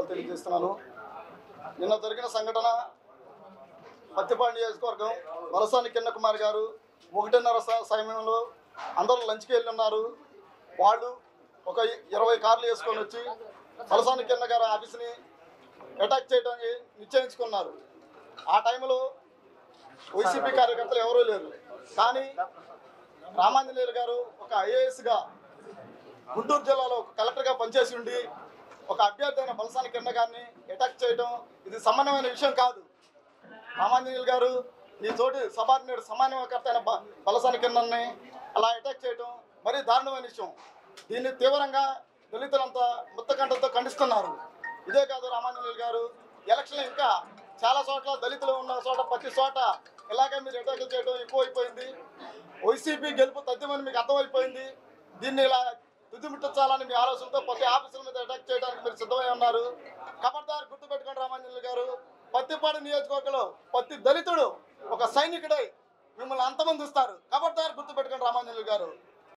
తెలియజేస్తున్నాను నిన్న జరిగిన సంఘటన పత్తిపాడు నియోజకవర్గం వలసాని కిన్న కుమార్ గారు ఒకటిన్నర స- సమయంలో అందరూ లంచ్కి వెళ్ళి ఉన్నారు వాళ్ళు ఒక ఇరవై కార్లు వేసుకొని వచ్చి వలసాని కిన్న గారి ఆఫీస్ని అటాక్ చేయడానికి నిశ్చయించుకున్నారు ఆ టైంలో వైసీపీ కార్యకర్తలు ఎవరూ లేరు కానీ రామాంజనేయులు గారు ఒక ఐఏఎస్గా గుంటూరు జిల్లాలో ఒక కలెక్టర్గా పనిచేసి ఉండి ఒక అభ్యర్థి అయిన బలసాని కింద గారిని అటాక్ చేయడం ఇది సమానమైన విషయం కాదు రామాంజనేయులు గారు ఈ తోటి సబార్డినేట్ సమానకర్త అయిన బ- బలసాని కిందని అలా అటాక్ చేయడం మరీ దారుణమైన విషయం దీన్ని తీవ్రంగా దళితులంతా ముత్తకంఠంతో ఖండిస్తున్నారు ఇదే కాదు రామాంజనేయులు గారు ఎలక్షన్ ఇంకా చాలా చోట్ల దళితులు ఉన్న చోట ప్రతి చోట ఇలాగే మీరు అటాకులు చేయడం ఎక్కువైపోయింది వైసీపీ గెలుపు తథ్యమని మీకు అర్థమైపోయింది దీన్ని ఇలా తుదిముట్టించాలని మీ ఆలోచనతో ప్రతి ఆఫీసుల మీద అటాక్ చేయడానికి మీరు సిద్ధమై ఉన్నారు ఖబర్దార్ గుర్తుపెట్టుకోండి రామాంజనులు గారు పత్తిపాడు నియోజకవర్గంలో ప్రతి దళితుడు ఒక సైనికుడై మిమ్మల్ని అంతమంది ఇస్తారు ఖబర్దార్ గుర్తుపెట్టుకోండి రామాంజనులు గారు